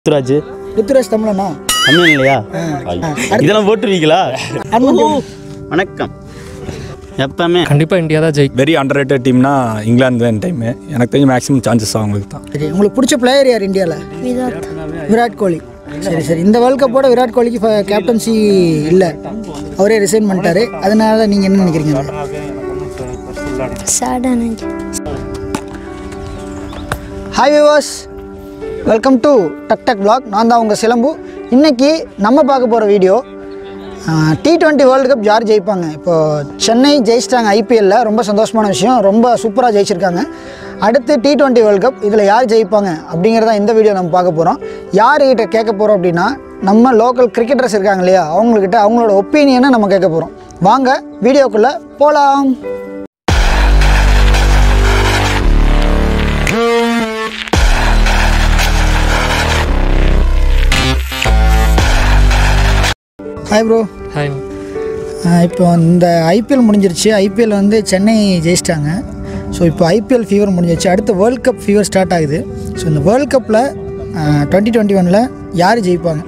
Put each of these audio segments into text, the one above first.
முத்துராஜ் ருத்ராஜ் தமிழனா தமிழ் இல்லையா இதெல்லாம் போட்டுருவீங்களா வணக்கம் எப்பவுமே கண்டிப்பாக இந்தியா தான் ஜெயிக்கும் வெரி அண்டர் ரேட்டட் டீம்னா இங்கிலாந்து தான் டைமு எனக்கு தெரிஞ்ச மேக்ஸிமம் சான்சஸ் அவங்களுக்கு தான் சரி உங்களுக்கு பிடிச்ச பிளேயர் யார் இந்தியாவில் விராட் கோலி சரி சரி இந்த வேர்ல்ட் கப்போட விராட் கோலிக்கு கேப்டன்சி இல்லை அவரே ரிசைன் பண்ணிட்டாரு அதனால நீங்கள் என்ன நினைக்கிறீங்க சேடான ஹாய் வியூவர்ஸ் வெல்கம் டு டக் டக் vlog நான் தான் உங்கள் சிலம்பு இன்னைக்கு நம்ம பார்க்க போகிற video T twenty world cup யார் ஜெயிப்பாங்க இப்போ சென்னை ஜெயிச்சிட்டாங்க ஐபிஎல்ல ரொம்ப சந்தோஷமான விஷயம் ரொம்ப சூப்பராக ஜெயிச்சிருக்காங்க அடுத்து டி டுவெண்ட்டி வேர்ல்டு கப் இதில் யார் ஜெயிப்பாங்க அப்படிங்கிறத இந்த வீடியோ நம்ம பார்க்க போகிறோம் யாருக்கிட்ட கேட்க போகிறோம் அப்படின்னா நம்ம லோக்கல் கிரிக்கெட்டர்ஸ் இருக்காங்க இல்லையா அவங்கக்கிட்ட அவங்களோட ஒப்பீனியனை நம்ம கேட்க போகிறோம் வாங்க வீடியோக்குள்ளே போகலாம் ஹாய் ப்ரோ ஹாய் இப்போ இந்த ஐபிஎல் முடிஞ்சிருச்சு ஐபிஎல் வந்து சென்னை ஜெயிச்சிட்டாங்க ஸோ இப்போ ஐபிஎல் ஃபீவர் முடிஞ்சிருச்சு அடுத்து வேர்ல்ட் கப் ஃபீவர் ஸ்டார்ட் ஆகுது ஸோ இந்த வேர்ல்ட் கப்பில் டுவெண்ட்டி டுவெண்ட்டி ஒனில் யார் ஜெயிப்பாங்க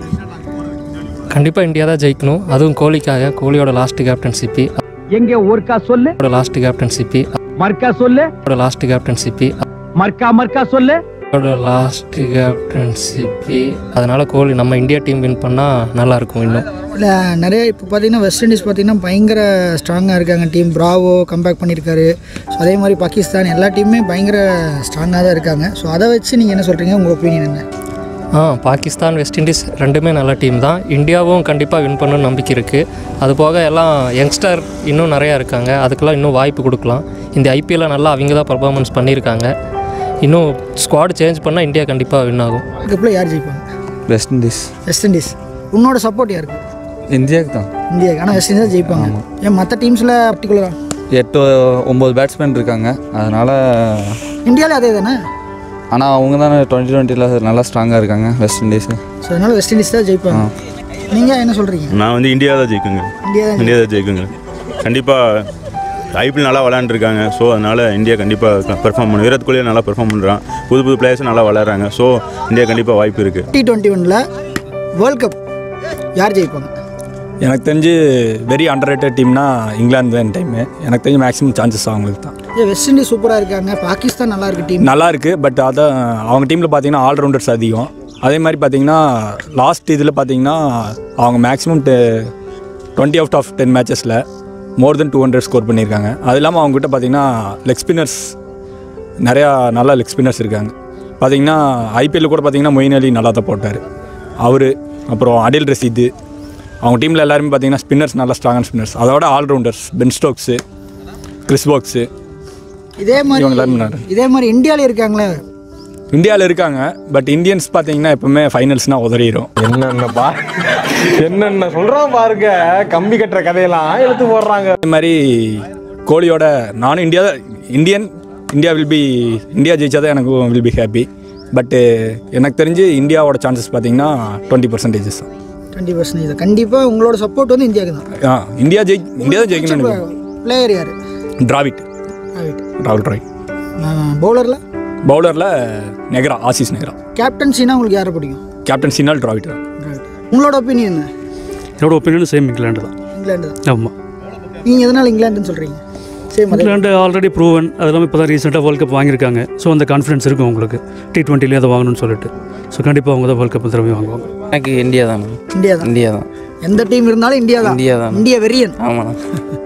கண்டிப்பாக இந்தியா தான் ஜெயிக்கணும் அதுவும் கோலிக்காக கோலியோட லாஸ்ட் கேப்டன்சிப்பி எங்க ஊர்க்கா சொல்லு அவரோட லாஸ்ட் கேப்டன்சிப்பி மர்க்கா சொல்லு அவரோட லாஸ்ட் கேப்டன்சிப்பி மர்க்கா மர்க்கா சொல்லு அவரோட லாஸ்ட் கேப்டன்சிப்பி அதனால கோலி நம்ம இந்தியா டீம் வின் பண்ணால் நல்லா இருக்கும் இன்னும் இல்லை நிறைய இப்போ பார்த்தீங்கன்னா வெஸ்ட் இண்டீஸ் பார்த்தீங்கன்னா பயங்கர ஸ்ட்ராங்காக இருக்காங்க டீம் பிராவோ கம்பேக் பண்ணியிருக்காரு ஸோ அதே மாதிரி பாகிஸ்தான் எல்லா டீமுமே பயங்கர ஸ்ட்ராங்காக தான் இருக்காங்க ஸோ அதை வச்சு நீங்கள் என்ன சொல்கிறீங்க உங்கள் ஒப்பீனியன் என்ன ஆ பாகிஸ்தான் வெஸ்ட் இண்டீஸ் ரெண்டுமே நல்ல டீம் தான் இந்தியாவும் கண்டிப்பாக வின் பண்ணணும்னு நம்பிக்கை இருக்குது அது போக எல்லாம் யங்ஸ்டர் இன்னும் நிறையா இருக்காங்க அதுக்கெல்லாம் இன்னும் வாய்ப்பு கொடுக்கலாம் இந்த ஐபிஎல்ல நல்லா அவங்க தான் பர்ஃபார்மன்ஸ் பண்ணியிருக்காங்க இன்னும் ஸ்குவாட் சேஞ்ச் பண்ணால் இந்தியா கண்டிப்பாக வின் ஆகும் கப்பில் யார் ஜெயிப்பாங்க வெஸ்ட் இண்டீஸ் வெஸ்ட் இண்டீஸ் உன்னோட சப்போர்ட் யாருக்கு இந்தியாவுக்கு தான் இந்தியாவுக்கு ஆனால் வெஸ்ட் இண்டீஸ் ஜெயிப்பாங்க ஏன் மற்ற டீம்ஸில் பர்டிகுலராக எட்டு ஒம்பது பேட்ஸ்மேன் இருக்காங்க அதனால் இந்தியாவில் அதே தானே ஆனால் அவங்க தானே டுவெண்ட்டி டுவெண்ட்டியில் நல்லா ஸ்ட்ராங்காக இருக்காங்க வெஸ்ட் இண்டீஸு ஸோ அதனால் வெஸ்ட் இண்டீஸ் தான் ஜெயிப்பாங்க நீங்கள் என்ன சொல்கிறீங்க நான் வந்து இந்தியா தான் ஜெயிக்குங்க இந்தியா தான் இந்தியா தான் ஜெயிக்குங்க கண்டிப்பாக ஐபிஎல் நல்லா விளையாண்டுருக்காங்க ஸோ அதனால் இந்தியா கண்டிப்பாக பெர்ஃபார்ம் பண்ணும் விராட் கோலி நல்லா பெர்ஃபார்ம் பண்ணுறான் புது புது பிளேயர்ஸும் நல்லா விளையாடுறாங்க ஸோ இந்தியா கண்டிப்பாக வாய்ப்பு இருக்குது டி டுவெண்ட்டி ஒனில் வேர்ல்ட் கப் யார் ஜெயிப்பாங்க எனக்கு தெரிஞ்சு வெரி அண்டர் ரேட்டட் டீம்னா இங்கிலாந்து தான் டைமு எனக்கு தெரிஞ்ச மேக்ஸிமம் சான்சஸ் அவங்களுக்கு தான் ஏ வெஸ்ட் இண்டீஸ் சூப்பராக இருக்காங்க பாகிஸ்தான் நல்லா இருக்கு டீம் நல்லா இருக்குது பட் அதான் அவங்க டீமில் பார்த்தீங்கன்னா ஆல்ரவுண்டர்ஸ் அதிகம் அதே மாதிரி பார்த்தீங்கன்னா லாஸ்ட் இதில் பார்த்தீங்கன்னா அவங்க maximum twenty out of ten மேட்சஸில் more then two hundred score பண்ணியிருக்காங்க அது இல்லாமல் அவங்ககிட்ட பார்த்தீங்கன்னா லெக் ஸ்பின்னர்ஸ் நிறையா நல்ல லெக் ஸ்பின்னர்ஸ் இருக்காங்க பார்த்தீங்கன்னா ஐபிஎல்ல கூட பார்த்தீங்கன்னா மொயின் அலி நல்லா தான் போட்டார் அவர் அப்புறம் அடில் ரசீது அவங்க டீமில் எல்லாருமே பார்த்தீங்கன்னா ஸ்பின்னர்ஸ் நல்லா ஸ்ட்ராங்கான ஸ்பின்னர்ஸ் அதோட ஆல்ரவுண்டர்ஸ் பென் ஸ்டோக்ஸு கிறிஸ் பாக்ஸு இதே மாதிரி இவங்க எல்லாரும் நல்லா இதே மாதிரி இந்தியாவில் இருக்காங்களே இந்தியாவில் இருக்காங்க பட் இந்தியன்ஸ் பார்த்தீங்கன்னா எப்பவுமே ஃபைனல்ஸ்னால் உதறிடும் என்னென்ன பா என்னென்ன சொல்றான் பாருங்க கம்பி கட்டுற கதையெல்லாம் இழுத்து போடுறாங்க அதே மாதிரி கோலியோட நானும் India Indian India will be India ஜெயிச்சாதான் எனக்கு வில் பி ஹாப்பி பட்டு எனக்கு தெரிஞ்சு இந்தியாவோட சான்சஸ் பார்த்தீங்கன்னா டுவெண்ட்டி பர்சன்டேஜஸ் தான் டுவெண்ட்டி பர்சன்டேஜ் கண்டிப்பாக உங்களோட சப்போர்ட் வந்து இந்தியாவுக்கு தான் ஆ இந்தியா ஜெயி இந்தியா தான் ஜெயிக்கணும்னு நினைக்கிறேன் பிளேயர் யார் டிராவிட் ராகுல் டிராவிட் பவுலரில் பவுலரில் நெக்ரா ஆசிஸ் நெக்ரா கேப்டன்சினா உங்களுக்கு யாரை பிடிக்கும் கேப்டன்சினால் டிராவிட் தான் உங்களோட ஒப்பீனியன் என்ன என்னோட ஒப்பீனியன் சேம் இங்கிலாந்து தான் இங்கிலாந்து தான் ஆமாம் நீங்கள் எதனால் இங்கிலாந்துன்னு சொல்கிறீங்க சேம் அதே இங்கிலாந்து ஆல்ரெடி ப்ரூவன் அது இல்லாமல் இப்போ தான் ரீசெண்டாக வேர்ல்ட் கப் வாங்கியிருக்காங்க ஸோ அந்த கான்ஃபிடன்ஸ் இருக்கும் உங்களுக்கு டி டுவெண்ட்டிலே அதை வாங்கணும்னு சொல்லிட்டு ஸோ கண்டிப்பாக அவங்க தான் வேர்ல்ட் கப் திரும்பி வாங்குவாங்க எனக்கு இந்தியா தான் இந்தியா தான் இந்தியா தான் எந்த டீம் இருந்தாலும் இந்தியா தான் இந்தியா தான். இந்தியா வெரியன் ஆமாண்ணா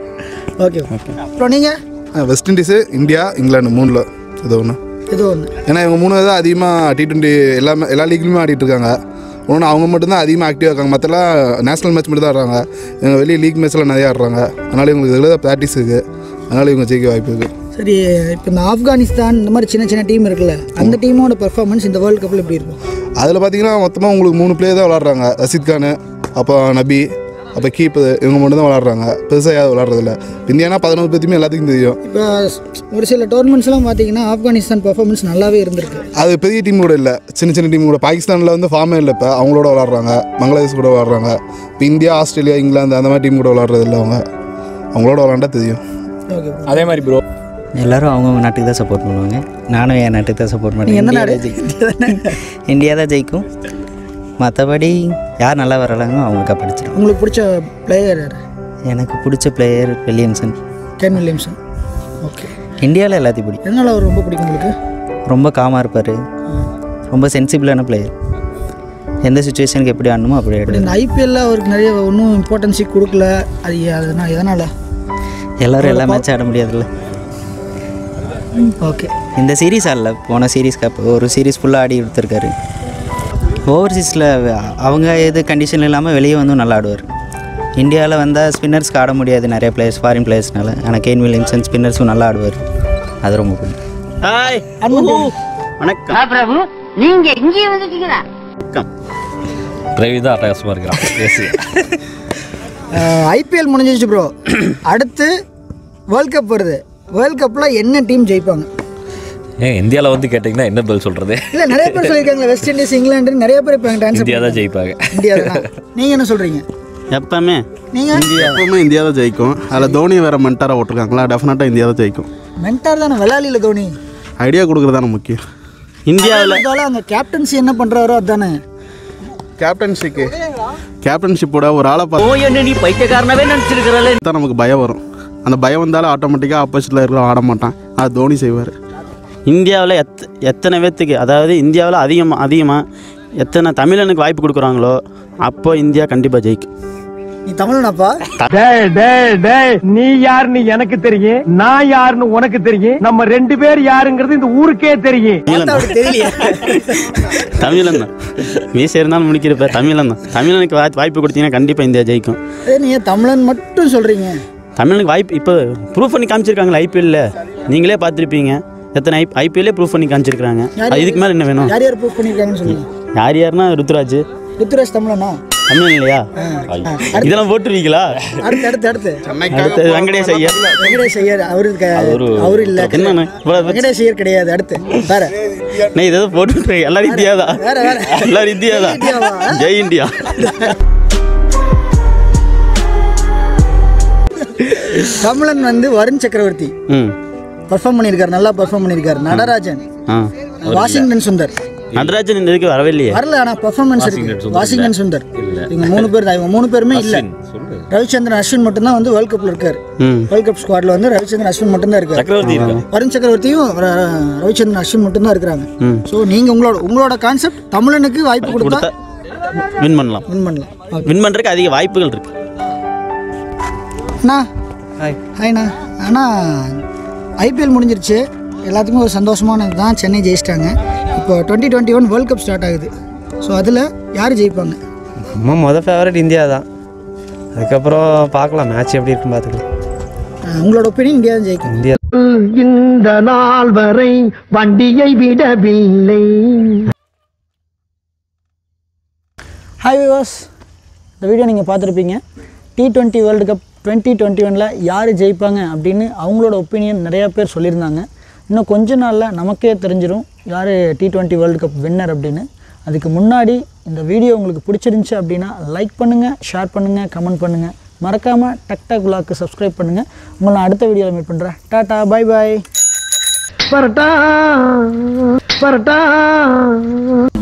ஓகே அப்புறம் நீங்கள் வெஸ்ட் இண்டீஸு இந்தியா இங்கிலாந்து மூணில் ஏதோ ஒன்று ஏதோ ஒன்று ஏன்னா இவங்க மூணு தான் அதிகமாக டி டுவெண்ட்டி எல்லாமே எல்லா லீக்லையுமே ஆடிட்டு இருக்காங்க ஒன்று அவங்க மட்டும்தான் அதிகமாக ஆக்டிவாக இருக்காங்க மற்றெல்லாம் நேஷனல் மேட்ச் மட்டும் தான் ஆடுறாங்க இவங்க வெளியே லீக் மேட்ச்லாம் நிறையா ஆடுறாங்க அதனால் இவங்களுக்கு இதில் தான் ப்ராக்டிஸ் இருக்குது அதனால் இவங்க ஜெயிக்க வாய்ப்பு இருக்குது சரி இப்போ இந்த ஆப்கானிஸ்தான் இந்த மாதிரி சின்ன சின்ன டீம் இருக்குல்ல அந்த டீமோட பெர்ஃபார்மன்ஸ் இந்த வேர்ல்ட் கப்பில் எப்படி இருக்கும் அதில் பார்த்தீங்கன்னா மொத்தமாக உங்களுக்கு மூணு பிளேயர் தான் விளாட்றாங்க ரஷீத் கான் அப்போ நபி அப்போ கீப் இவங்க மட்டும் தான் விளாட்றாங்க பெருசாக யாரும் விளாட்றதில்ல இந்தியானா பதினோரு பேத்துமே எல்லாத்துக்கும் தெரியும் இப்போ ஒரு சில டோர்னமெண்ட்ஸ்லாம் பார்த்தீங்கன்னா ஆப்கானிஸ்தான் பெர்ஃபார்மன்ஸ் நல்லாவே இருந்திருக்கு அது பெரிய டீம் கூட இல்லை சின்ன சின்ன டீம் கூட பாகிஸ்தானில் வந்து ஃபார்மே இல்லை இப்போ அவங்களோட விளாட்றாங்க பங்களாதேஷ் கூட விளாட்றாங்க இப்போ இந்தியா ஆஸ்திரேலியா இங்கிலாந்து அந்த மாதிரி டீம் கூட விளாட்றது இல்லை அவங்க அவங்களோட விளாண்டா தெரியும் ஓகே அதே மாதிரி ப்ரோ எல்லாரும் அவங்கவுங்க நாட்டுக்கு தான் சப்போர்ட் பண்ணுவாங்க நானும் என் நாட்டுக்கு தான் சப்போர்ட் நீங்க பண்ணுவேன் எந்த இந்தியா நாடு? தான் ஜெயிக்கும் இந்தியா தான் ஜெயிக்கும் மற்றபடி யார் நல்லா வரலாங்களோ அவங்க கப் அடிச்சிடும் உங்களுக்கு பிடிச்ச பிளேயர் யார் எனக்கு பிடிச்ச player Williamson Kane Williamson okay இந்தியாவில் எல்லாத்தையும் பிடிக்கும் எதனால் அவர் ரொம்ப பிடிக்கும் உங்களுக்கு ரொம்ப காமாக இருப்பார் ரொம்ப சென்சிபிளான பிளேயர் எந்த சுச்சுவேஷனுக்கு எப்படி ஆடணுமோ அப்படி இந்த ஆடுவார் ஐபிஎல்ல அவருக்கு நிறைய ஒன்றும் இம்பார்ட்டன்ஸி கொடுக்கல அது எதனால் எதனால் எல்லாரும் எல்லா மேட்ச் ஆட முடியாதுல்ல ஓகே இந்த சீரீஸ் ஆடல போன சீரீஸ் கப் ஒரு சீரீஸ் ஃபுல்லாக ஆடி கொடுத்துருக்காரு ஓவர்சீஸில் அவங்க எது கண்டிஷன் இல்லாமல் வெளியே வந்தும் நல்லா ஆடுவார் இந்தியாவில் வந்தால் ஸ்பின்னர்ஸ்க்கு ஆட முடியாது நிறைய பிளேயர்ஸ் ஃபாரின் பிளேயர்ஸ்னால ஆனால் கேன் வில்லியம்சன் ஸ்பின்னர்ஸும் நல்லா ஆடுவார் அது ரொம்ப பிடிக்கும் ஹாய் வணக்கம் பிரபு நீங்க இங்கே வந்துட்டீங்களா வணக்கம் ரவி தான் அட்டகாசமாக இருக்கிறான் பேசி ஐபிஎல் முடிஞ்சிருச்சு ப்ரோ அடுத்து வேர்ல்ட் கப் வருது வேர்ல்ட் கப்பில் என்ன டீம் ஜெயிப்பாங்க ஏன் இந்தியாவில் வந்து கேட்டிங்கன்னா என்ன பதில் சொல்கிறது இல்லை நிறைய பேர் சொல்லியிருக்காங்களே வெஸ்ட் இண்டீஸ் இங்கிலாந்து நிறைய பேர் இப்போ டான்ஸ் இந்தியா தான் ஜெயிப்பாங்க இந்தியா தான் நீங்கள் என்ன சொல்கிறீங்க எப்பவுமே நீங்கள் எப்பவுமே இந்தியா தான் ஜெயிக்கும் அதில் தோனி வேற மென்டாராக விட்டுருக்காங்களா டெஃபினட்டாக இந்தியா தான் ஜெயிக்கும் மென்டார் தானே விளையாளியில் தோனி ஐடியா கொடுக்குறது தானே முக்கியம் இந்தியாவில் அங்கே கேப்டன்சி என்ன பண்ணுறாரோ அதுதானே கேப்டன்ஷிக்கு கேப்டன்ஷிப்போட ஒரு ஆளை ஓ என்ன நீ பைத்தியக்காரனவே நினைச்சிருக்கிறல தான் நமக்கு பயம் வரும் அந்த பயம் வந்தாலும் ஆட்டோமேட்டிக்காக ஆப்போசிட்டில் இருக்கிற ஆட மாட்டான் அது தோனி செய்வார் இந்தியாவில் எத் எத்தனை பேர்த்துக்கு அதாவது இந்தியாவில் அதிகமாக அதிகமாக எத்தனை தமிழனுக்கு வாய்ப்பு கொடுக்குறாங்களோ அப்போ இந்தியா கண்டிப்பாக ஜெயிக்கும் நீ தமிழ்னாப்பா டேய் டேய் டேய் நீ யாருன்னு எனக்கு தெரியும் நான் யாருன்னு உனக்கு தெரியும் நம்ம ரெண்டு பேர் யாருங்கிறது இந்த ஊருக்கே தெரியும் தெரியலையே தமிழன் தான் மீசை இருந்தாலும் முடிக்கிறப்ப தமிழன் தான் தமிழனுக்கு வாய்- வாய்ப்பு கொடுத்தீங்கன்னா கண்டிப்பாக இந்தியா ஜெயிக்கும் அதே நீங்கள் தமிழன் மட்டும் சொல்கிறீங்க தமிழனுக்கு வாய்ப்பு இப்போ ப்ரூஃப் பண்ணி காமிச்சிருக்காங்களா ஐபிஎல்ல நீங்களே பார்த்துருப்பீங்க எத்தனை ஐ ஐபிஎல்லே ப்ரூஃப் பண்ணி காமிச்சிருக்காங்க அது இதுக்கு மேலே என்ன வேணும் யார் யார் ப்ரூவ் பண்ணியிருக்காங்கன்னு சொல்லுங்க யார் யாருன்னா ருத்ராஜ் ருத்துராஜ் தமிழனா தமிழ் இல்லையா இதெல்லாம் போட்டுருவீங்களா அடுத்து அடுத்து அடுத்து அடுத்து வெங்கடேஷ் ஐயர் வெங்கடேஷ் ஐயர் அவரு இருக்க- அவரு அவரு இல்ல என்னண்ணே இவ்வளவு வெங்கடேஷ் ஐயர் கிடையாது அடுத்து வேற நான் இதை போட்டு எல்லாரும் இந்தியா தான் வேற, வேற. எல்லாரும் இந்தியா தான் இந்தியாவா? ஜெய் இந்தியா தமிழன் வந்து வருண் சக்கரவர்த்தி ம் பர்ஃபார்ம் பண்ணியிருக்காரு நல்லா பர்ஃபார்ம் பண்ணியிருக்காரு நடராஜன் ஆ வாஷிங்டன் சுந்தர் நடராஜன் இந்த இதுக்கு வரவே இல்லையே வரல ஆனா பர்ஃபார்மன்ஸ் வாஷிங்டன் இருக்கு சுந்தர் வாஷிங்டன் இல்ல. சுந்தர் இல்ல. இவங்க மூணு பேர் தான் இவங்க மூணு பேருமே இல்ல ரவிச்சந்திரன் அஸ்வின் மட்டும்தான் வந்து வேர்ல்ட் கப்ல இருக்காரு ம் வேர்ல்ட் கப் ஸ்குவாட்ல வந்து ரவிச்சந்திரன் அஸ்வின் மட்டும்தான் இருக்காரு சக்கரவர்த்தி இருக்காரு. வருண் சக்கரவர்த்தியும் ர- ரவிச்சந்திரன் அஸ்வின் மட்டும்தான் இருக்கிறாங்க ம் ஸோ நீங்க உங்களோட உங்களோட கான்செப்ட் தமிழனுக்கு வாய்ப்பு கொடுத்தா கொடுத்தா வின் பண்ணலாம் வின் பண்ணலாம் வின் பண்ணுறதுக்கு அதிக வாய்ப்புகள் இருக்கு அண்ணா ஹாய் ஹாய்ண்ணா அண்ணா ஐபிஎல் முடிஞ்சிருச்சு எல்லாத்துக்குமே ஒரு சந்தோஷமானது தான் சென்னை ஜெயிச்சிட்டாங்க இப்போ twenty twenty one world cup start ஆகுது ஸோ அதில் யார் ஜெயிப்பாங்க நம்ம மொதல் ஃபேவரட் இந்தியா தான் அதுக்கப்புறம் பார்க்கலாம் மேட்ச் எப்படி இருக்குன்னு பார்த்துக்கலாம் அஹ் உங்களோட ஒப்பீனியன் இந்தியா தான் ஜெயிக்கும் இந்தியா இந்த நாள் வரை வண்டியை விடவில்லை ஹாய் விவாஸ் இந்த வீடியோ நீங்கள் பார்த்துருப்பீங்க T twenty world cup twenty twenty ஒனில் யார் ஜெயிப்பாங்க அப்படின்னு அவங்களோட ஒப்பீனியன் நிறையா பேர் சொல்லியிருந்தாங்க இன்னும் கொஞ்ச நாளில் நமக்கே தெரிஞ்சிடும் யார் T twenty world cup winner அப்படின்னு அதுக்கு முன்னாடி இந்த வீடியோ உங்களுக்கு பிடிச்சிருந்துச்சி அப்படின்னா லைக் பண்ணுங்கள் ஷேர் பண்ணுங்கள் கமெண்ட் பண்ணுங்கள் மறக்காமல் டக் டக் விளாக்கு சப்ஸ்கிரைப் பண்ணுங்கள் உங்களை நான் அடுத்த வீடியோவில் மீட் பண்ணுறேன் tata bye bye parotta parotta